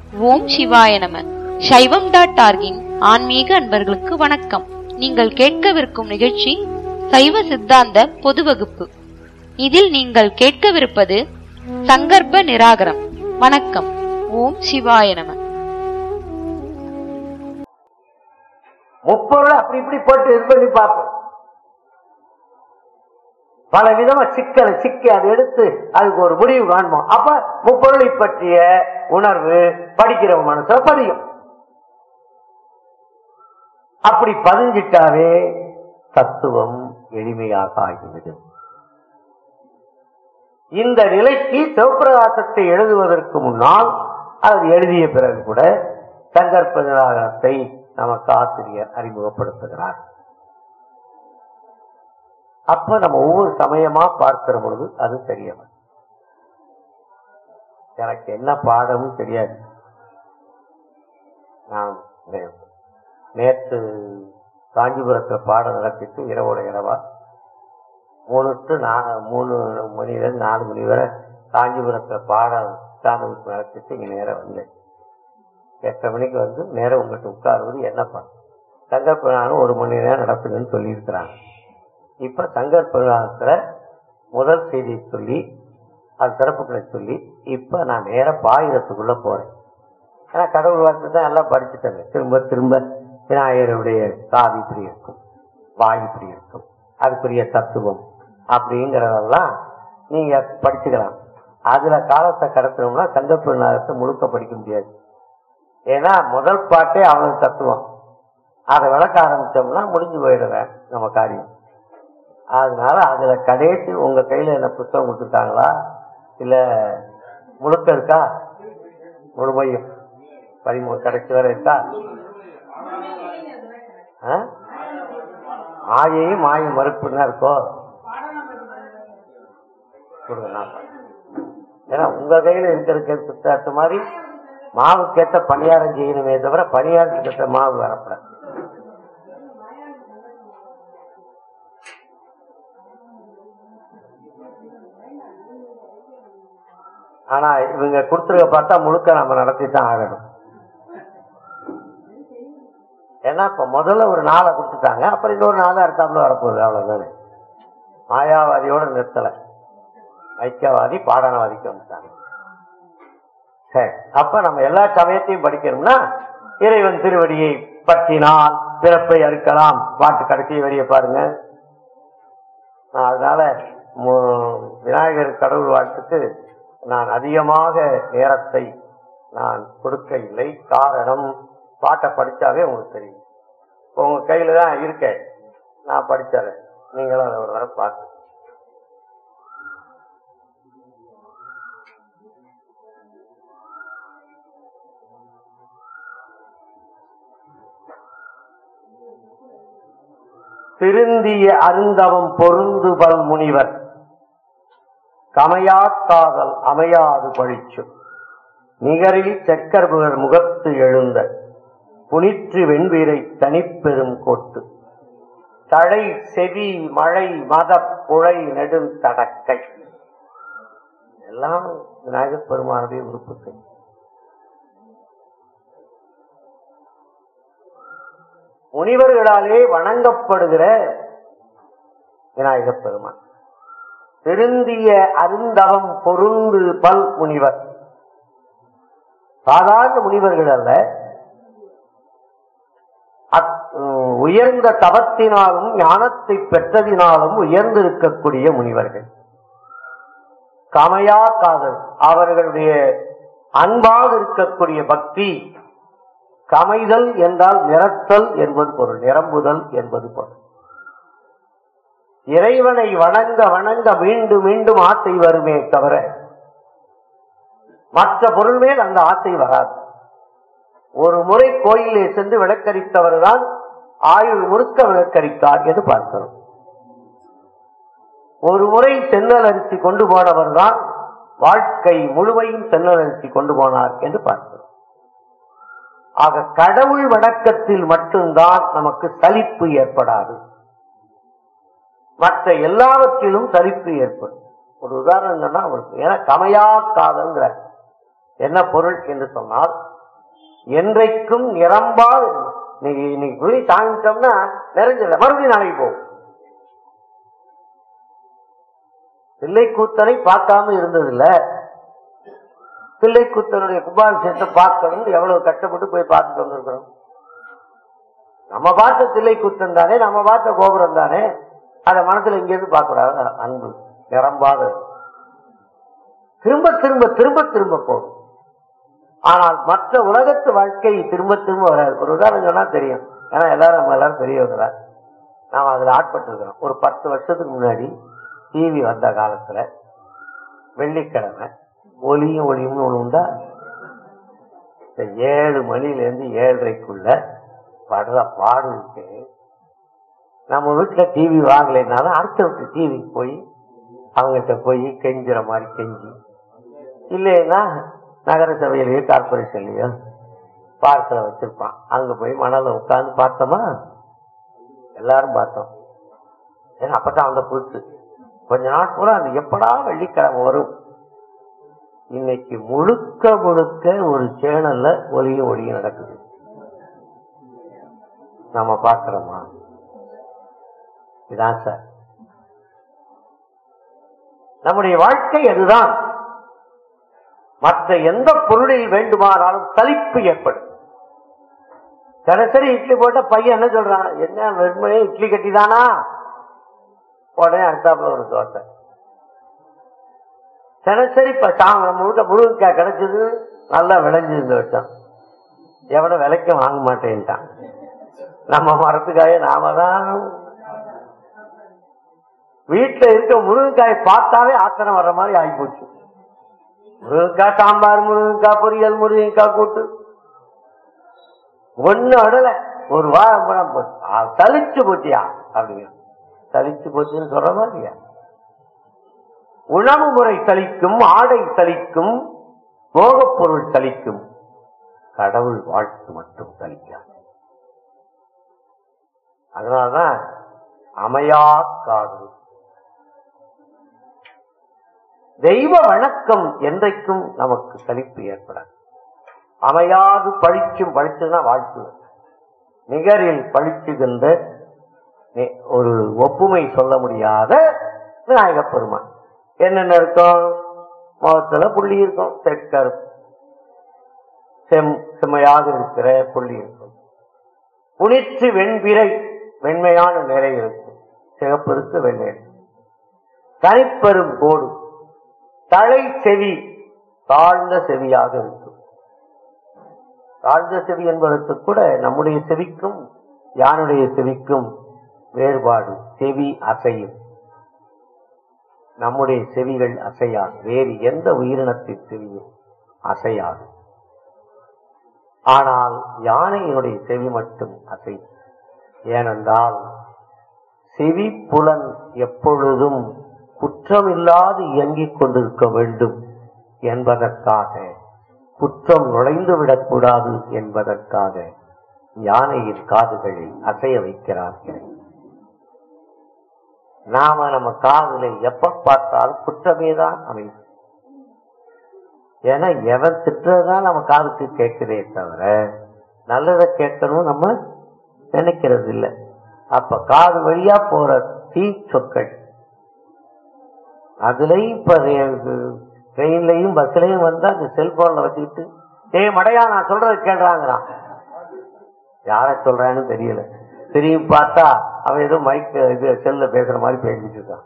ஓம் சிவாய நம சைவம் டாட் ஆர்கின் ஆன்மீக அன்பர்களுக்கு வணக்கம் நீங்கள் கேட்கவிருக்கும் நிகழ்ச்சி சைவ சித்தாந்த பொது வகுப்பு இதில் நீங்கள் கேட்கவிருப்பது சங்கற்ப நிராகரம் வணக்கம் ஓம் சிவாய நம முப்பொருள் அப்படி இப்படி போட்டு இது பண்ணி பார்ப்போம் பல விதமா சிக்கலை சிக்கி அதை எடுத்து அதுக்கு ஒரு முடிவு காண்போம் அப்ப முப்பொருளை பற்றிய உணர்வு படிக்கிற மனசுல பதியும் அப்படி பதிஞ்சிட்டாவே தத்துவம் எளிமையாக ஆகிவிடும் இந்த நிலைக்கு சிவப்பிரகாசத்தை எழுதுவதற்கு முன்னால் அது எழுதிய பிறகு கூட சங்கற்ப நிராகரத்தை நமக்கு ஆசிரியர் அறிமுகப்படுத்துகிறார் அப்ப நம்ம ஒவ்வொரு சமயமா பார்க்கிற பொழுது அது தெரியவன் எனக்கு என்ன பாடமும் தெரியாது நான் நே- நேற்று காஞ்சிபுரத்துல பாடம் நடத்திட்டு இரவோட இரவா மூணு டு நா- மூணு மணிலேருந்து நாலு மணி வரை காஞ்சிபுரத்துல பாடம் உட்கார்ந்து நடத்திட்டு இங்க நேரம் வந்தேன் எட்டரை மணிக்கு வந்து நேரம் உங்கள்கிட்ட உட்காருவது என்னப்பா சங்கர் பிரதானம் ஒரு மணி நேரம் நடத்துங்கன்னு சொல்லியிருக்கிறாங்க இப்ப சங்கர் பிரதானத்துல முதல் செய்தியை சொல்லி அது சிறப்புகளை சொல்லி இப்ப நான் நேர பாயிரத்துக்குள்ள போறேன் ஏன்னா கடவுள் வார்த்தை தான் எல்லாம் படிச்சுட்டேங்க திரும்ப திரும்ப விநாயகருடைய காது இப்படி இருக்கும் வாய் இப்படி இருக்கும் அதுக்குரிய தத்துவம் அப்படிங்கிறதெல்லாம் நீங்க படிச்சுக்கலாம் அதுல காலத்தை கடத்தணும்னா சங்கர் பிரதானத்தை முழுக்க படிக்க முடியாது ஏன்னா முதல் பாட்டே அவனுக்கு தத்துவம் அதை விளக்க ஆரம்பிச்சோம்னா முடிஞ்சு போயிடுவேன் நம்ம காரியம் அதனால அதுல கடைசி உங்க கையில என்ன புத்தகம் கொடுத்துருக்காங்களா இல்ல முழுக்க இருக்கா முழுமையும் பதிமூணு கடைசி வரை இருக்கா ஆ? மாயையும் மாய மறுப்புன்னா இருக்கோ கொடுங்க நான் பார்க்கிறேன். ஏன்னா உங்க கையில இருக்கிறதுக்கு புத்தகத்து மாதிரி மாவுக்கேத்த பணியாரம் செய்யணுமே தவிர பணியாரத்துக்கு ஏத்த மாவு வரப்படாது ஆனா இவங்க கொடுத்துருக்க பார்த்தா முழுக்க நம்ம நடத்தி தான் ஆகணும் ஏன்னா இப்ப முதல்ல ஒரு நாளை கொடுத்துட்டாங்க அப்புறம் இன்னொரு நாளா இருக்காமல வரப்போகுது அவ்வளவுதானே மாயாவாதியோட நிறுத்தல ஐக்கியவாதி பாடனவாதிக்கு வந்துட்டாங்க சரி அப்ப நம்ம எல்லா சமயத்தையும் படிக்கணும்னா இறைவன் திருவடியை பற்றினால் பிறப்பை அறுக்கலாம் பாட்டு கடைசி வரியை பாருங்க நான் அதனால மு- விநாயகர் கடவுள் வாழ்த்துக்கு நான் அதிகமாக நேரத்தை நான் கொடுக்க இல்லை காரணம் பாட்டை படிச்சாவே உங்களுக்கு தெரியும் இப்ப உங்க கையில தான் இருக்கேன் நான் படிச்சறேன் நீங்களும் அதை ஒரு தடவை பார்த்து திருந்திய அருந்தவம் பொருந்துபல் முனிவர் கமையாக்காதல் அமையாது பழிச்சு நிகரில் செக்கர்புகர் முகத்து எழுந்த புனிற்று வெண்வீரை தனிப்பெரும் கோட்டு தழை செவி மழை மத புழை நெடும் தடக்கை எல்லாம் விநாயகப் பெருமானுடைய உறுப்புகள் முனிவர்களாலே வணங்கப்படுகிற விநாயகப் பெருமான் திருந்திய அருந்தவம் பொருந்து பல் முனிவர் சாதாரண முனிவர்கள் அல்ல அத்- உம், உயர்ந்த தவத்தினாலும் ஞானத்தை பெற்றதினாலும் உயர்ந்திருக்கக்கூடிய முனிவர்கள் கமையா காதல் அவர்களுடைய அன்பாக இருக்கக்கூடிய பக்தி கமைதல் என்றால் நிரத்தல் என்பது பொருள் நிரம்புதல் என்பது பொருள் இறைவனை வணங்க வணங்க மீண்டும் மீண்டும் ஆசை வருமே தவிர மற்ற பொருள் மேல் அந்த ஆசை வராது ஒரு முறை கோயிலே சென்று விளக்கரித்தவர் தான் ஆயுள் முழுக்க விளக்கரித்தார் என்று பார்க்கிறோம் ஒரு முறை சென்னல் அரிசி கொண்டு போனவர் தான் வாழ்க்கை முழுமையும் சென்னல் அரிசி கொண்டு போனார் என்று பார்க்கிறோம் ஆக கடவுள் வணக்கத்தில் மட்டும்தான் நமக்கு சலிப்பு ஏற்படாது மற்ற எல்லாவற்றிலும் சலிப்பு ஏற்படும் ஒரு உதாரணம் சொன்னா அவருக்கு ஏன்னா கமையா காதல்ங்கிற என்ன பொருள் என்று சொன்னால் என்றைக்கும் நிரம்பால் இன்னைக்கு இன்னைக்கு குழி தாங்கிட்டோம்னா நிறைஞ்சல மறுபடியும் நாளைக்கு போகும் பிள்ளைக்கூத்தனை பார்க்காம இருந்ததில்ல பிள்ளைக்கூத்தனுடைய கும்பாபிஷேகத்தை பார்க்கணும் எவ்வளவு கஷ்டப்பட்டு போய் பார்த்துட்டு வந்திருக்கிறோம் நம்ம பார்த்த தில்லைக்கூத்தன் தானே நம்ம பார்த்த கோபுரம் தானே அதை மனசுல இங்கிருந்து பார்க்கக்கூடாது அன்பு நிரம்பாத திரும்ப திரும்ப திரும்ப திரும்ப போகும் ஆனால் மற்ற உலகத்து வாழ்க்கை திரும்ப திரும்ப வராது ஒரு உதாரணம் சொன்னா தெரியும் ஏன்னா எல்லாரும் நம்ம எல்லாரும் பெரியவங்க தான் நாம அதுல ஆட்பட்டிருக்கிறோம் ஒரு பத்து வருஷத்துக்கு முன்னாடி டிவி வந்த காலத்துல வெள்ளிக்கிழமை ஒலியும் ஒளியும் ஒண்ணு உண்டா இந்த ஏழு மணில இருந்து ஏழரைக்குள்ள படுற பாடு இருக்கு நம்ம வீட்டுல டிவி வாங்கலைனாலும் அடுத்த வீட்டு டிவிக்கு போய் அவங்ககிட்ட போய் கெஞ்சுற மாதிரி கெஞ்சி இல்லைன்னா நகர சபையிலயோ கார்பரேஷன்லயோ பார்க்கல வச்சிருப்பான் அங்க போய் மணல உட்கார்ந்து பார்த்தோமா எல்லாரும் பார்த்தோம் ஏன்னா அப்பதான் அந்த புதுசு கொஞ்ச நாள் கூட அது எப்படா வெள்ளிக்கிழமை வரும் இன்னைக்கு முழுக்க முழுக்க ஒரு சேனல்ல ஒலியும் ஒளியும் நடக்குது நாம பாக்குறோமா இதான் சார் நம்முடைய வாழ்க்கை அதுதான் மற்ற எந்த பொருளில் வேண்டுமானாலும் சலிப்பு ஏற்படும் தினசரி இட்லி போட்ட பையன் என்ன சொல்றான் என்ன வெறுமனே இட்லி கட்டிதானா உடனே அடுத்தாப்புல ஒரு தோசை தினசரி இப்ப சாம நம்ம வீட்டுல முருங்கைக்காய் கிடைச்சது நல்லா விளைஞ்சது இந்த வருஷம் எவனும் விலைக்கு வாங்க மாட்டேன்ட்டான் நம்ம மரத்துக்காய நாம தான் வீட்டுல இருக்க முருங்கைக்காய் பார்த்தாவே ஆத்திரம் வர்ற மாதிரி ஆகிப்போச்சு முருங்கைக்காய் சாம்பார் முருங்கைக்காய் பொரியல் முருங்கைக்காய் கூட்டு ஒண்ணு அடல ஒரு வாரம் படம் போச்சு ஆ, சலிச்சு போச்சியா அப்படிங்க சலிச்சு போச்சுன்னு சொல்றமா இல்லையா உணவு முறை சலிக்கும் ஆடை சலிக்கும் போகப் பொருள் சலிக்கும் கடவுள் வாழ்த்து மட்டும் சலிக்காது அதனாலதான் அமையா காது தெய்வ வணக்கம் என்றைக்கும் நமக்கு சலிப்பு ஏற்படாது அமையாது பழிச்சும் பழிச்சுன்னா வாழ்த்து நிகரில் பழிச்சுகின்ற நி- ஒரு ஒப்புமை சொல்ல முடியாத விநாயகப் பெருமான் என்னென்ன இருக்கும் முகத்துல புள்ளி இருக்கும் செக்கர் செம் செம்மையாக இருக்கிற புள்ளி இருக்கும் புனிற்று வெண்பிறை வெண்மையான நிலை இருக்கும் சிகப்பு இருக்கு வெள்ளை இருக்கும் தனிப்பெரும் கோடு தலை செவி தாழ்ந்த செவியாக இருக்கும் தாழ்ந்த செவி என்பதற்கு கூட நம்முடைய செவிக்கும் யானுடைய செவிக்கும் வேறுபாடு செவி அசையும் நம்முடைய செவிகள் அசையாது வேறு எந்த உயிரினத்தின் செவியும் அசையாது ஆனால் யானையினுடைய செவி மட்டும் அசையும் ஏனென்றால் செவி புலன் எப்பொழுதும் குற்றமில்லாது இயங்கிக் கொண்டிருக்க வேண்டும் என்பதற்காக குற்றம் நுழைந்து விடக்கூடாது என்பதற்காக யானையின் காதுகளை அசைய வைக்கிறார்கள் நாம நம்ம காதுல எப்ப பார்த்தாலும் குற்றமே தான் அமையும் ஏன்னா எவன் திட்டுறதுதான் நம்ம காதுக்கு கேட்குதே தவிர நல்லதை கேட்கணும் நம்ம நினைக்கிறது இல்லை அப்ப காது வழியா போற தீ சொற்கள் அதுலயும் இப்ப ட்ரெயின்லயும் பஸ்லயும் வந்தா அந்த செல்போன்ல வச்சுக்கிட்டு ஏய் மடையா நான் சொல்றது கேள்றாங்கிறான் யார சொல்றான்னு தெரியல திரும்பி பார்த்தா அவன் ஏதோ மைக் இது செல்ல பேசுற மாதிரி பேசிட்டு இருக்கான்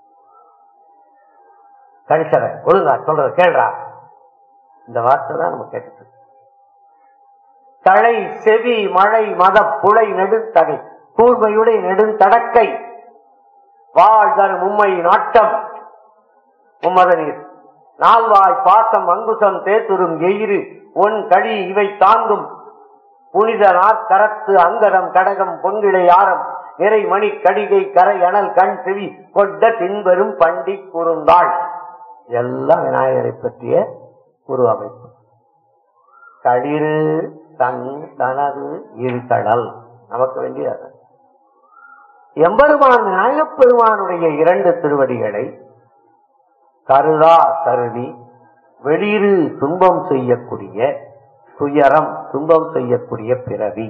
கணிசர ஒழுங்கா சொல்றத கேள்றா இந்த வார்த்தை தான் நம்ம கேட்டுட்டு இருக்கோம். தழை செவி மழை மத புழை நெடுந்தகை கூர்மையுடைய நெடுந்தடக்கை வாழ் தரு மும்மை நாட்டம் மும்மத நீர் நால்வாய் பாசம் அங்குசம் தேத்துரும் எயிறு ஒன் கழி இவை தாங்கும் புனித நாற்கரத்து அங்கரம் கடகம் பொங்கிழை ஆரம் நிறை மணி கடிகை கரை அனல் கண் செவி கொண்ட பின்பெரும் பண்டி குறுந்தாள் எல்லாம் விநாயகரை பற்றிய குரு அமைப்பு களிறு தன் தனது இருகடல் நமக்கு வேண்டியது எம்பெருமான் விநாயகப் பெருமானுடைய இரண்டு திருவடிகளை கருதா கருதி வெளியிரு துன்பம் செய்யக்கூடிய துயரம் துன்பம் செய்யக்கூடிய பிறவி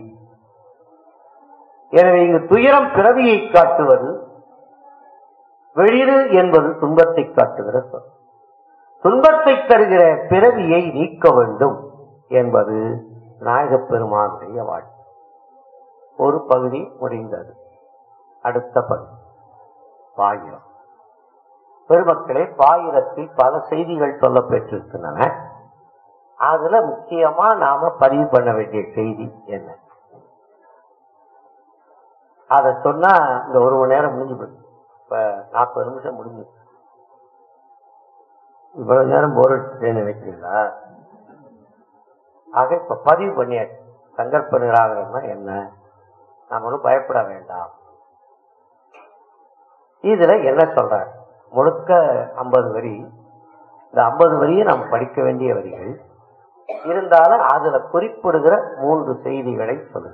எனவே இங்கு துயரம் பிறவியை காட்டுவது வெளிறு என்பது துன்பத்தை காட்டுகிற சொல் துன்பத்தை தருகிற பிறவியை நீக்க வேண்டும் என்பது நாயகப் பெருமானுடைய வாழ்க்கை ஒரு பகுதி முடிந்தது அடுத்த பகுதி பாயிரம் பெருமக்களே பாயிரத்தில் பல செய்திகள் சொல்ல பெற்றிருக்கின்றன அதுல முக்கியமா நாம பதிவு பண்ண வேண்டிய செய்தி என்ன அத சொன்னா இந்த ஒரு மணி நேரம் முடிஞ்சு போயிடும் இப்ப நாற்பது நிமிஷம் முடிஞ்சு இவ்வளவு நேரம் போர் அடிச்சுட்டேன்னு நினைக்கிறீங்களா ஆக இப்ப பதிவு பண்ணியாச்சு சங்கற்ப நிராகரம்னா என்ன நாம ஒன்றும் பயப்பட வேண்டாம் இதுல என்ன சொல்றாங்க முழுக்க ஐம்பது வரி இந்த ஐம்பது வரியை நாம் படிக்க வேண்டிய வரிகள் இருந்தாலும் அதுல குறிப்பிடுகிற மூன்று செய்திகளை சொல்லுங்க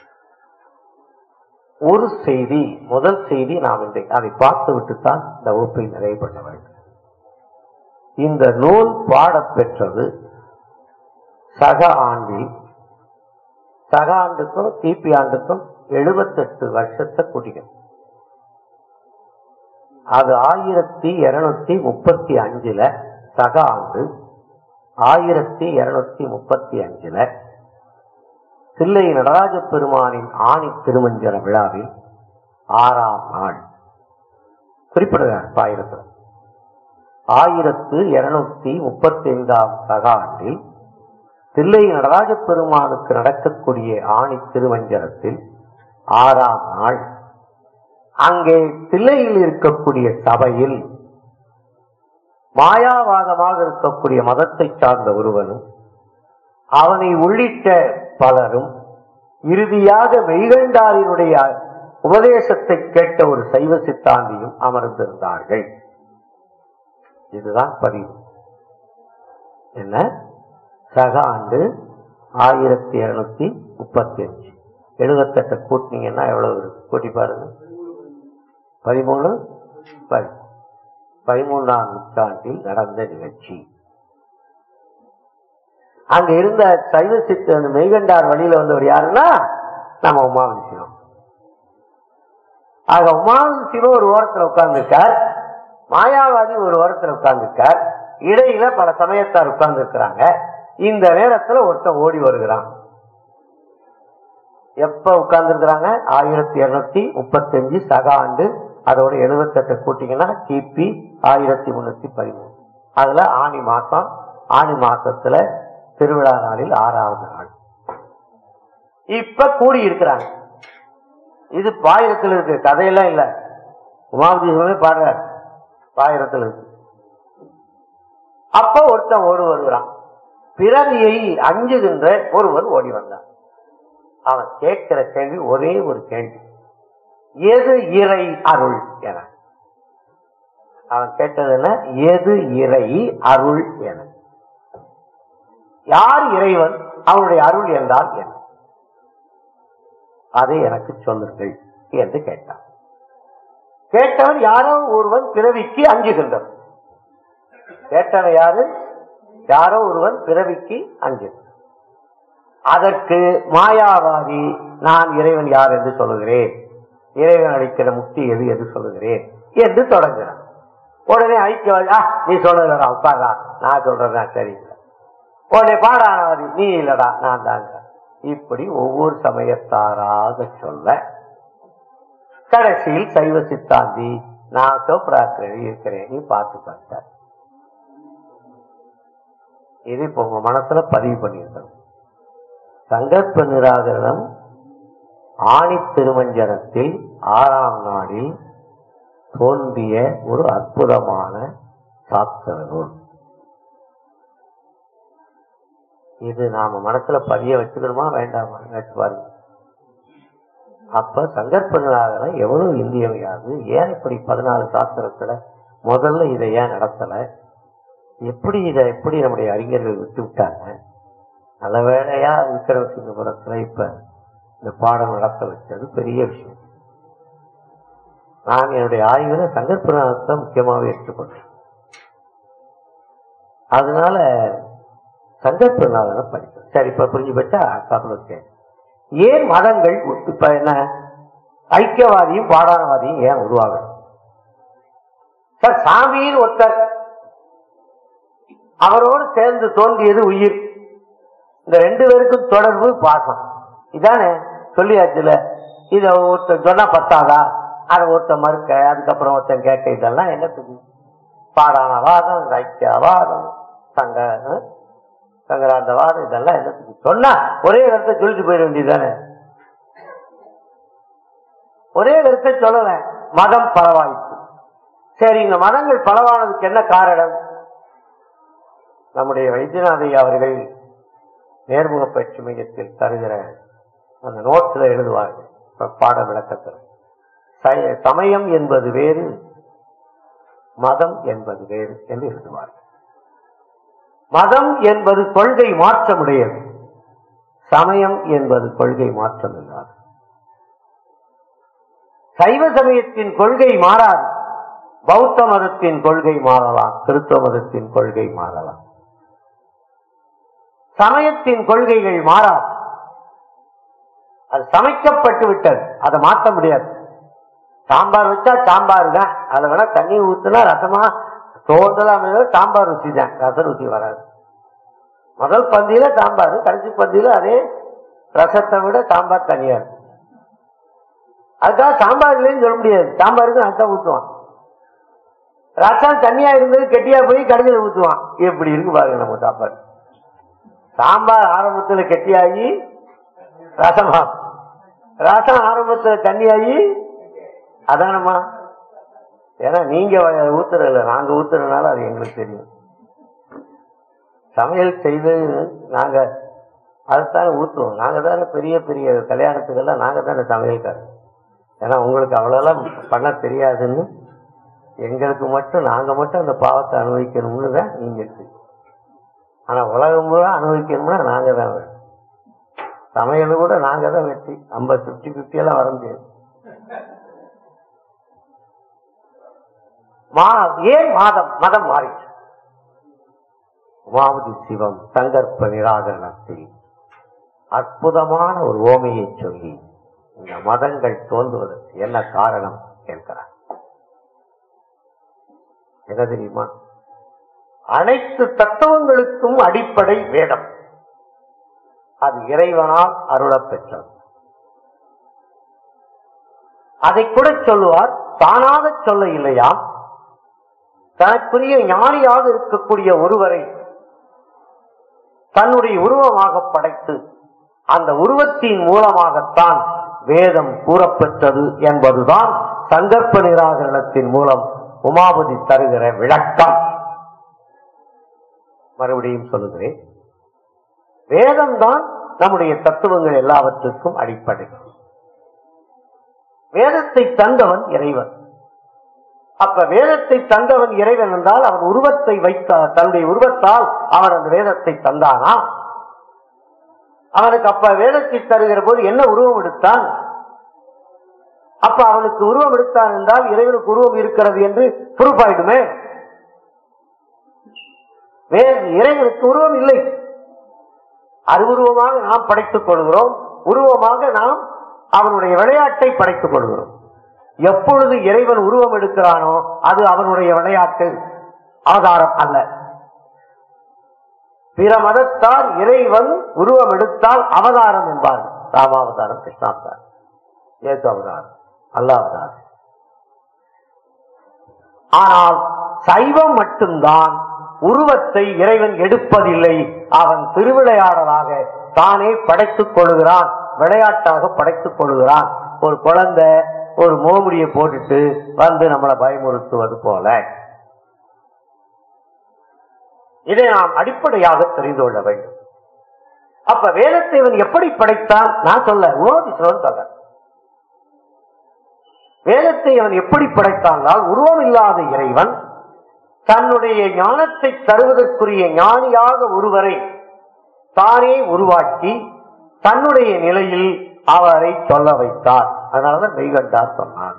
ஒரு செய்தி முதல் செய்தி நாம் இன்றைக்கு அதை பார்த்து விட்டுத்தான் இந்த வகுப்பை நிறைவு பண்ண வேண்டும் இந்த நூல் பாடப் பெற்றது சக ஆண்டில் சக ஆண்டுக்கும் கிபி ஆண்டுக்கும் எழுபத்தெட்டு வருஷத்தை கூட்டிக்கணும் அது ஆயிரத்தி இருநூத்தி முப்பத்தி அஞ்சுல சக ஆண்டு ஆயிரத்தி இருநூத்தி முப்பத்தி அஞ்சுல தில்லை நடராஜ பெருமானின் ஆணி திருமஞ்சன விழாவில் ஆறாம் நாள் குறிப்பிடுகிறார் ஆயிரத்தில் ஆயிரத்து இருநூத்தி முப்பத்தி ஐந்தாம் சக ஆண்டில் தில்லை நடராஜ பெருமானுக்கு நடக்கக்கூடிய ஆணி திருமஞ்சனத்தில் ஆறாம் நாள் அங்கே தில்லையில் இருக்கக்கூடிய சபையில் மாயாவாதமாக இருக்கக்கூடிய மதத்தை சார்ந்த ஒருவனும் அவனை உள்ளிட்ட பலரும் இறுதியாக மெய்கண்டாரினுடைய உபதேசத்தை கேட்ட ஒரு சைவ சித்தாந்தியும் அமர்ந்திருந்தார்கள் இதுதான் பதிவு என்ன சக ஆண்டு ஆயிரத்தி இருநூத்தி முப்பத்தி அஞ்சு எழுபத்தெட்டு கூட்டினீங்கன்னா எவ்வளவு இருக்கு? கூட்டி பாருங்க பதிமூணு பதி பதிமூன்றாம் நூற்றாண்டில் நடந்த நிகழ்ச்சி அங்க இருந்த சைவ சித்த அந்த மெய்கண்டார் வழியில வந்தவர் யாருன்னா நம்ம உமாவதி சிவம் ஆக உமாவதி சிவம் ஒரு ஓரத்துல உட்கார்ந்துருக்கார் மாயாவாதி ஒரு ஓரத்துல உட்கார்ந்துருக்கார் இடையில பல சமயத்தார் உட்கார்ந்து இருக்கிறாங்க இந்த நேரத்துல ஒருத்தன் ஓடி வருகிறான் எப்ப உட்கார்ந்து இருக்கிறாங்க ஆயிரத்தி இருநூத்தி முப்பத்தி அஞ்சு சக ஆண்டு அதோட எழுபத்தெட்டு கூட்டிங்கன்னா கிபி ஆயிரத்தி முன்னூத்தி பதிமூணு அதுல ஆணி மாசம் ஆணி மாசத்துல திருவிழா நாளில் ஆறாவது நாள் இப்ப கூடி இருக்கிறாங்க இது பாயிரத்தில் இருக்கு கதையெல்லாம் இல்ல உமாவதி சிவமே பாடுறார் பாயிரத்தில் இருக்கு அப்ப ஒருத்தன் ஓடு வருகிறான் பிறவியை அஞ்சுகின்ற ஒருவர் ஓடி வந்தான் அவன் கேட்கிற கேள்வி ஒரே ஒரு கேள்வி எது இறை அருள் என அவன் கேட்டது என்ன எது இறை அருள் என யார் இறைவன் அவனுடைய அருள் என்றால் என்ன அதை எனக்கு சொல்லுங்கள் என்று கேட்டான் கேட்டவன் யாரோ ஒருவன் பிறவிக்கு அஞ்சுகின்றவன் கேட்டவன் யாரு யாரோ ஒருவன் பிறவிக்கு அஞ்சுகின்றான் அதற்கு மாயாவாதி நான் இறைவன் யார் என்று சொல்லுகிறேன் இறைவன் அளிக்கிற முக்தி எது என்று சொல்லுகிறேன் என்று தொடங்குறான் உடனே ஐக்கியவாதி "ஆ, நீ சொல்றதுடா உட்காரா நான் சொல்றதா சரியில்லை உடனே பாடானவாதி நீ இல்லடா நான் தாங்க இப்படி ஒவ்வொரு சமயத்தாராக சொல்ல கடைசியில் சைவ சித்தாந்தி நான் சோப்ராக்கிரவி இருக்கிறேன் நீ பார்த்து பார்த்தார் இது இப்ப உங்க மனசுல பதிவு பண்ணியிருக்கணும் சங்கற்ப நிராகரணம் ஆணி திருமஞ்சனத்தில் ஆறாம் நாளில் தோன்றிய ஒரு அற்புதமான சாஸ்திர நூல் இது நாம மனசுல பதிய வச்சுக்கணுமா வேண்டாமா நினைச்சு பாருங்க அப்ப சங்கற்ப நிராகரணம் எவ்வளவு இந்தியமையாது ஏன் இப்படி பதினாலு சாஸ்திரத்துல முதல்ல இதை ஏன் நடத்தல எப்படி இதை எப்படி நம்முடைய அறிஞர்கள் விட்டு விட்டாங்க நல்ல வேளையா விக்கிரமசிங்கபுரத்துல இப்ப இந்த பாடம் நடத்த வச்சது பெரிய விஷயம் நான் என்னுடைய ஆய்வுல சங்கற்பநாதத்தை முக்கியமாவே எடுத்துக்கொண்டேன் அதனால சங்கற்பநாதனை படிக்கிறேன் சரி இப்ப புரிஞ்சு போச்சா கப்பலுக்கு ஏன் மதங்கள் இப்ப என்ன ஐக்கியவாதியும் பாடானவாதியும் ஏன் உருவாகும் சார் சாமியின் ஒருத்தர் அவரோடு சேர்ந்து தோன்றியது உயிர் இந்த ரெண்டு பேருக்கும் தொடர்பு பாசம் இதானே சொல்லியாச்சுல இத ஒருத்தர் சொன்னா பத்தாதா அதை ஒருத்தர் மறுக்க அதுக்கப்புறம் ஒருத்தன் கேட்க இதெல்லாம் என்னத்துக்கு பாடானவாதம் ஐக்கியவாதம் சங்க அஹ், சங்கராந்தவாதம் இதெல்லாம் என்னத்துக்கு சொன்னா ஒரே கருத்தை சொல்லிட்டு போயிட வேண்டியதானே ஒரே கருத்தை சொல்லல மதம் பரவாயிற்று சரி இந்த மதங்கள் பலவானதுக்கு என்ன காரணம் நம்முடைய வைத்தியநாதையா அவர்கள் நேர்முக பயிற்சி மையத்தில் தருகிற அந்த நோட்ஸ்ல எழுதுவார்கள் இப்ப பாட விளக்கத்தில் சய- சமயம் என்பது வேறு மதம் என்பது வேறு என்று எழுதுவார்கள் மதம் என்பது கொள்கை மாற்றமுடையது சமயம் என்பது கொள்கை மாற்றம் இல்லாது சைவ சமயத்தின் கொள்கை மாறாது பௌத்த மதத்தின் கொள்கை மாறலாம் கிறிஸ்தவ மதத்தின் கொள்கை மாறலாம் சமயத்தின் கொள்கைகள் மாறாது அது சமைக்கப்பட்டு விட்டது அதை மாற்ற முடியாது சாம்பார் வச்சா சாம்பார் தான் அதை வேணா தண்ணி ஊத்துனா ரசமா தோன்றலாம் சாம்பார் ருசி தான் ரச ருசி வராது முதல் பந்தியில சாம்பார் கடைசி பந்தியில அதே ரசத்தை விட சாம்பார் தனியா இருக்கும் அதுக்காக சாம்பார் இல்லைன்னு சொல்ல முடியாது சாம்பாருக்கு ரசம் ஊத்துவான் ரசம் தண்ணியா இருந்தது கெட்டியா போய் கடைசியில் ஊத்துவான் எப்படி இருக்கு பாருங்க நம்ம சாப்பாடு சாம்பார் ஆரம்பத்துல கெட்டியாகி ரசமா ரசம் ஆரம்பத்துல தண்ணியாகி அதானம்மா ஏன்னா நீங்க ஊத்துறதில்ல நாங்க ஊத்துறதுனால அது எங்களுக்கு தெரியும் சமையல் செய்து நாங்க அதுதானே ஊத்துவோம் நாங்க தானே பெரிய பெரிய கல்யாணத்துக்கெல்லாம் நாங்க தானே சமையல்காரர் ஏன்னா உங்களுக்கு அவ்வளோலாம் பண்ண தெரியாதுன்னு எங்களுக்கு மட்டும் நாங்க மட்டும் அந்த பாவத்தை அனுபவிக்கணும்னு தான் நீங்க இருக்கு ஆனா உலகம் முழு அனுபவிக்கணும்னா நாங்க தான் வேணும் சமையல் கூட நாங்க தான் வெற்றி ஐம்பது பிப்டி பிப்டி எல்லாம் வர முடியாது மா- ஏன் மாதம் மதம் மாறிச்சு உமாவதி சிவம் சங்கற்ப நிராகரணத்தில் அற்புதமான ஒரு ஓமையை சொல்லி இந்த மதங்கள் தோன்றுவதற்கு என்ன காரணம் கேட்கிறார் என்ன தெரியுமா அனைத்து தத்துவங்களுக்கும் அடிப்படை வேதம் அது இறைவனால் அருளப் பெற்றது அதை கூட சொல்லுவார் தானாக சொல்ல இல்லையாம் தனக்குரிய ஞானியாக இருக்கக்கூடிய ஒருவரை தன்னுடைய உருவமாக படைத்து அந்த உருவத்தின் மூலமாகத்தான் வேதம் கூறப்பெற்றது என்பதுதான் சங்கற்ப நிராகரணத்தின் மூலம் உமாபதி தருகிற விளக்கம் மறுபடியும் சொல்லுகிறேன் வேதம்தான் நம்முடைய தத்துவங்கள் எல்லாவற்றுக்கும் அடிப்படை வேதத்தை தந்தவன் இறைவன் அப்ப வேதத்தை தந்தவன் இறைவன் என்றால் அவன் உருவத்தை வைத்த தன்னுடைய உருவத்தால் அவன் அந்த வேதத்தை தந்தானா அவனுக்கு அப்ப வேதத்தை தருகிற போது என்ன உருவம் எடுத்தான் அப்ப அவனுக்கு உருவம் எடுத்தான் என்றால் இறைவனுக்கு உருவம் இருக்கிறது என்று பொறுப்பாயிடுமே வேறு இறைவனுக்கு உருவம் இல்லை அருவுருவமாக நாம் படைத்துக் கொள்கிறோம் உருவமாக நாம் அவனுடைய விளையாட்டை படைத்துக் கொள்கிறோம் எப்பொழுது இறைவன் உருவம் எடுக்கிறானோ அது அவனுடைய விளையாட்டு அவதாரம் அல்ல பிற மதத்தார் இறைவன் உருவம் எடுத்தால் அவதாரம் என்பார்கள் ராமாவதாரம் கிருஷ்ணாவதாரம் இயேசு அவதாரம் அல்லா அவதாரம் ஆனால் சைவம் மட்டும்தான் உருவத்தை இறைவன் எடுப்பதில்லை அவன் திருவிளையாடலாக தானே படைத்துக் கொள்கிறான் விளையாட்டாக படைத்துக் கொள்கிறான் ஒரு குழந்தை ஒரு மோமுடியை போட்டுட்டு வந்து நம்மளை பயமுறுத்துவது போல இதை நாம் அடிப்படையாக தெரிந்து கொள்ள வேண்டும் அப்ப வேதத்தை இவன் எப்படி படைத்தான் நான் சொல்ல உணவதிசோன் சொல்ல வேதத்தை அவன் எப்படி படைத்தான் உருவம் இல்லாத இறைவன் தன்னுடைய ஞானத்தை தருவதற்குரிய ஞானியாக ஒருவரை தானே உருவாக்கி தன்னுடைய நிலையில் அவரை சொல்ல வைத்தார் அதனாலதான் மெய்கண்டார் சொன்னான்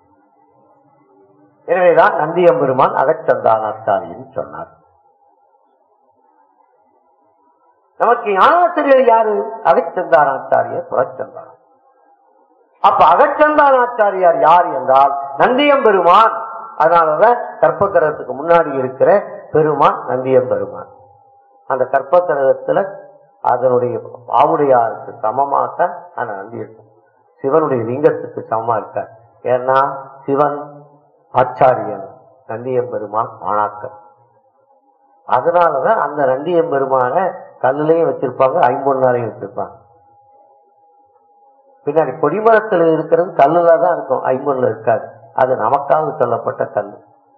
எனவேதான் நந்தியம்பெருமான் அகச்சந்தானாச்சாரியின் சொன்னார் நமக்கு ஞானாசிரியர் யாரு அகச்சந்தானாச்சாரியர் புறச்சந்தானம் அப்ப அகச்சந்தானாச்சாரியார் யார் என்றால் நந்தியம்பெருமான் அதனாலதான் கற்பக்கிரகத்துக்கு முன்னாடி இருக்கிற பெருமான் நந்தியம்பெருமான் அந்த கற்பக்கிரகத்துல அதனுடைய ஆவுடையாருக்கு சமமாக அந்த நந்தி இருக்கும் சிவனுடைய லிங்கத்துக்கு சமமா இருக்கார் ஏன்னா சிவன் ஆச்சாரியன் நந்தியம்பெருமான் மாணாக்கர் அதனாலதான் அந்த நந்தியம்பெருமான கல்லுலையும் வச்சிருப்பாங்க ஐம்பொன்னாலையும் வச்சிருப்பாங்க பின்னாடி கொடிமரத்தில் இருக்கிறது கல்லுல தான் இருக்கும் ஐம்பொன்ல இருக்காது அது நமக்காக சொல்லப்பட்ட கல்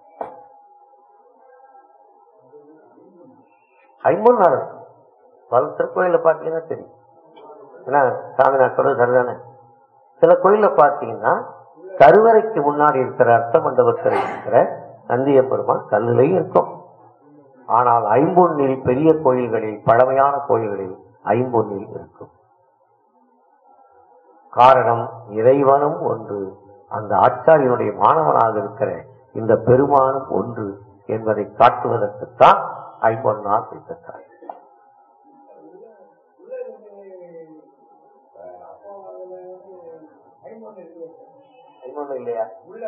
ஐம்பொன்னால இருக்கும் பல திருக்கோயில பார்த்தீங்கன்னா தெரியும் ஏன்னா சாமி நான் சொல்றது சரிதானே சில கோயில பார்த்தீங்கன்னா கருவறைக்கு முன்னாடி இருக்கிற அர்த்த மண்டபத்தில் இருக்கிற நந்திய பெருமான் கல்லுலையும் இருக்கும் ஆனால் ஐம்பொன்னில் பெரிய கோயில்களில் பழமையான கோயில்களில் ஐம்பொன்னில் இருக்கும் காரணம் இறைவனும் ஒன்று அந்த ஆச்சாரியனுடைய மாணவனாக இருக்கிற இந்த பெருமானும் ஒன்று என்பதை காட்டுவதற்குத்தான் ஐம்பொன்னால் வைத்திருக்கிறார் ஐம்பொன்னு இல்லையா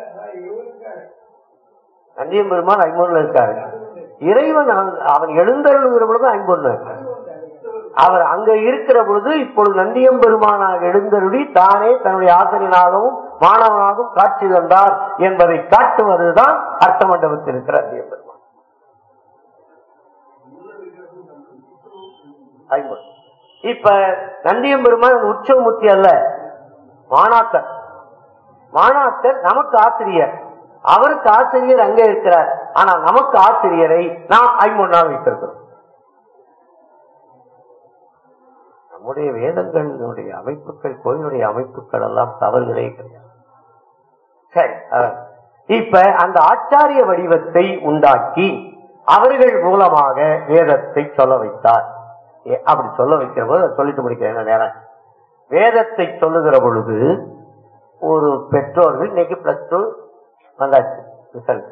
நந்தியம் பெருமான் ஐம்பொன்னுல இருக்காரு இறைவன் அங்க- அவன் எழுந்தருளுகிற பொழுது ஐம்பொன்னு அவர் அங்க இருக்கிற பொழுது இப்பொழுது நந்தியம் பெருமானாக எழுந்தருளி தானே தன்னுடைய ஆசிரியனாகவும் மாணவனாகவும் காட்சி தந்தார் என்பதை காட்டுவதுதான் அர்த்த மண்டபத்தில் இருக்கிற நந்தியம் பெருமான் ஐம்பொன் இப்ப நந்தியம் பெருமான் உற்சவமூர்த்தி அல்ல மாணாக்கர் மாணாக்கர் நமக்கு ஆசிரியர் அவருக்கு ஆசிரியர் அங்கே இருக்கிறார் ஆனால் நமக்கு ஆசிரியரை நாம் ஐம்பொன்னால் வைத்திருக்கிறோம் நம்முடைய வேதங்களுடைய அமைப்புகள் கோயிலுடைய அமைப்புகள் எல்லாம் தவறுகளே கிடையாது சரி அதான். இப்ப அந்த ஆச்சாரிய வடிவத்தை உண்டாக்கி அவர்கள் மூலமாக வேதத்தை சொல்ல வைத்தார் ஏ, அப்படி சொல்ல வைக்கிற போது அதை சொல்லிட்டு முடிக்கிறேன் என்ன நேரம் வேதத்தை சொல்லுகிற பொழுது ஒரு பெற்றோர்கள் இன்னைக்கு பிளஸ் டூ வந்தாச்சு ரிசல்ட்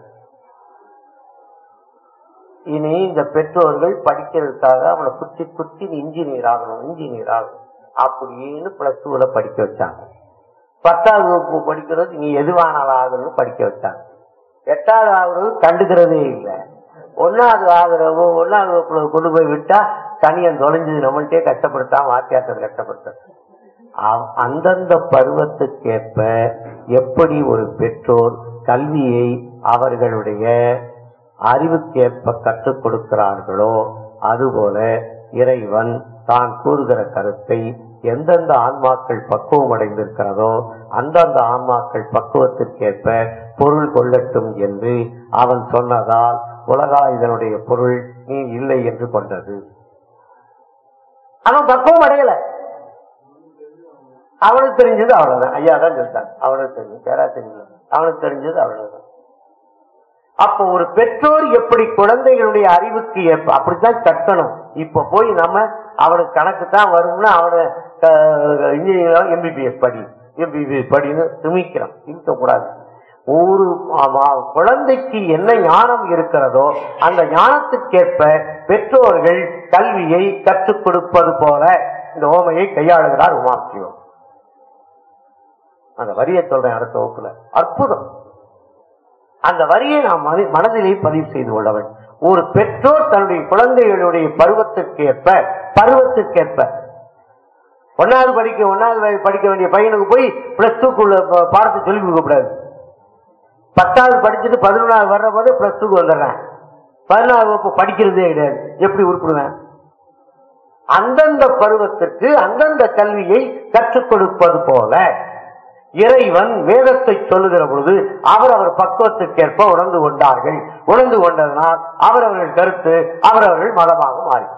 இனி இந்த பெற்றோர்கள் படிக்கிறதுக்காக அவனை குத்தி குத்தி நீ இன்ஜினியர் ஆகணும் இன்ஜினியர் ஆகணும் அப்படின்னு பிளஸ் டூல படிக்க வச்சாங்க பத்தாவது வகுப்பு படிக்கிறது நீ எதுவானாலும் ஆகணும்னு படிக்க வச்சாங்க எட்டாவது ஆகுறது கண்டுக்கிறதே இல்லை ஒன்னாவது ஆகுறவோ ஒன்னாவது வகுப்புல கொண்டு போய் விட்டா தனியன் தொலைஞ்சது நம்மள்டே கஷ்டப்படுத்தாம வாத்தியாரத்தை கஷ்டப்படுத்த அவ்- அந்தந்த பருவத்துக்கேற்ப எப்படி ஒரு பெற்றோர் கல்வியை அவர்களுடைய அறிவுக்கேற்ப கற்றுக் கொடுக்கிறார்களோ அதுபோல இறைவன் தான் கூறுகிற கருத்தை எந்தெந்த ஆன்மாக்கள் பக்குவம் அடைந்திருக்கிறதோ அந்தந்த ஆன்மாக்கள் பக்குவத்திற்கேற்ப பொருள் கொள்ளட்டும் என்று அவன் சொன்னதால் உலகா இதனுடைய பொருள் நீ இல்லை என்று கொண்டது அவன் பக்குவம் அடையல அவனுக்கு தெரிஞ்சது அவ்வளவுதான் ஐயா தான் சொல்லிட்டாங்க அவனுக்கு தெரிஞ்சது பேரா தெரியல அவனுக்கு தெரிஞ்சது அவ்வளவுதான் அப்ப ஒரு பெற்றோர் எப்படி குழந்தைகளுடைய அறிவுக்கு ஏற்ப அப்படித்தான் கட்டணும் இப்ப போய் நம்ம அவனுக்கு கணக்கு தான் வரும்னா அவனை இன்ஜினியர் எம்பிபிஎஸ் படி எம்பிபிஎஸ் படின்னு திமிக்கிறான் இருக்க கூடாது ஒரு ஆமா, குழந்தைக்கு என்ன ஞானம் இருக்கிறதோ அந்த ஞானத்துக்கேற்ப பெற்றோர்கள் கல்வியை கற்றுக் கொடுப்பது போல இந்த ஓமையை கையாளுகிறார் உமாசிவம் அந்த வரியை சொல்றேன் அடுத்த வகுப்புல அற்புதம் அந்த வரியை நாம் மனி- மனதிலே பதிவு செய்து கொள்ள வேண்டும் ஒரு பெற்றோர் தன்னுடைய குழந்தைகளுடைய பருவத்திற்கேற்ப பருவத்திற்கேற்ப ஒன்னாவது படிக்க ஒன்னாவது வயது படிக்க வேண்டிய பையனுக்கு போய் பிளஸ் டூக்குள்ள ப- பாடத்தை சொல்லி கொடுக்க கூடாது பத்தாவது படிச்சுட்டு பதினொன்றாவது வர்ற போது பிளஸ் டூக்கு வந்துடுறேன் பதினாறு வகுப்பு படிக்கிறதே கிடையாது எப்படி உருப்பிடுவேன் அந்தந்த பருவத்திற்கு அந்தந்த கல்வியை கற்றுக் கொடுப்பது போல இறைவன் வேதத்தை சொல்லுகிற பொழுது அவர் அவர் பக்குவத்துக்கேற்ப உணர்ந்து கொண்டார்கள் உணர்ந்து கொண்டதனால் அவரவர்கள் கருத்து அவரவர்கள் மதமாக மாறிச்சு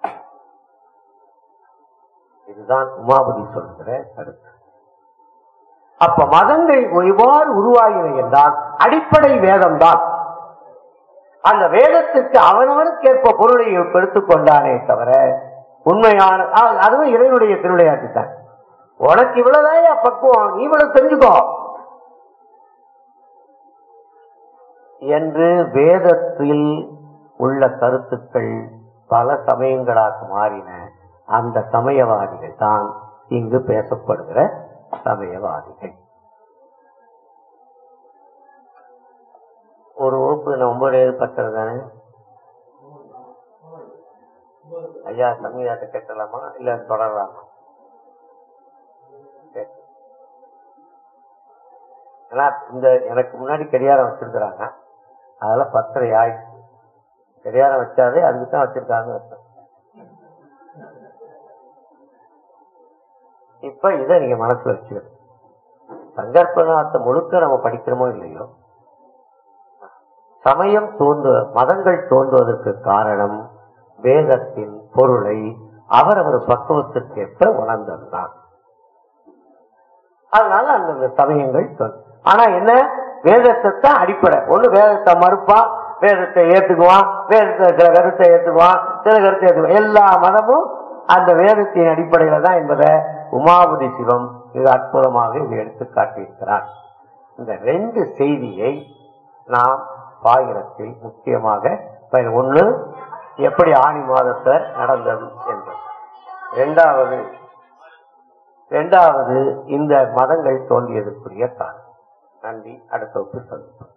இதுதான் உமாபதி சொல்கிற கருத்து அப்ப மதங்கள் எவ்வாறு உருவாகின என்றால் அடிப்படை வேதம் தான் அந்த வேதத்திற்கு அவனவனுக்கேற்ப பொருளை எடுத்துக் கொண்டானே தவிர உண்மையான அ- அதுவும் இறைவனுடைய திருவிளையாட்டு தான் உனக்கு இவ்வளவுதான் பக்குவம் நீ இவ்வளவு தெரிஞ்சுக்கோ என்று வேதத்தில் உள்ள கருத்துக்கள் பல சமயங்களாக மாறின அந்த சமயவாதிகள் தான் இங்கு பேசப்படுகிற சமயவாதிகள் ஒரு வகுப்பு நான் ஒன்பது ஏழு பத்து தானே ஐயா சமீதாட்ட கேட்டலாமா இல்ல தொடரலாமா கேட்டு. ஏன்னா இந்த எனக்கு முன்னாடி கடிகாரம் வச்சிருக்கிறாங்க அதெல்லாம் பத்தரை ஆயிடுச்சு கடிகாரம் வச்சாவே அதுக்கு தான் வச்சிருக்காங்க அர்த்தம். இப்ப இதை நீங்க மனசுல வச்சுக்கணும் சங்கற்பநாத்தை முழுக்க நம்ம படிக்கிறோமோ இல்லையோ சமயம் தோன்று மதங்கள் தோன்றுவதற்கு காரணம் வேதத்தின் பொருளை அவரவர் பக்குவத்திற்கேற்ப உணர்ந்ததுதான் அதனால அந்த சமயங்கள் தோன்றும் ஆனா என்ன வேதத்தை தான் அடிப்படை ஒண்ணு வேதத்தை மறுப்பான் வேதத்தை ஏத்துக்குவான் வேதத்தை சில கருத்தை ஏத்துக்குவான் சில கருத்தை ஏத்துக்குவான் எல்லா மதமும் அந்த வேதத்தின் அடிப்படையில தான் என்பதை உமாபதி சிவம் மிக அற்புதமாக இது எடுத்து காட்டியிருக்கிறார் இந்த ரெண்டு செய்தியை நாம் பாயிரத்தில் முக்கியமாக பயன் ஒண்ணு எப்படி ஆணி மாதத்துல நடந்தது என்பது இரண்டாவது இரண்டாவது இந்த மதங்கள் தோன்றியதற்குரிய காரணம் நன்றி அடுத்த வகுப்பு சந்திப்போம்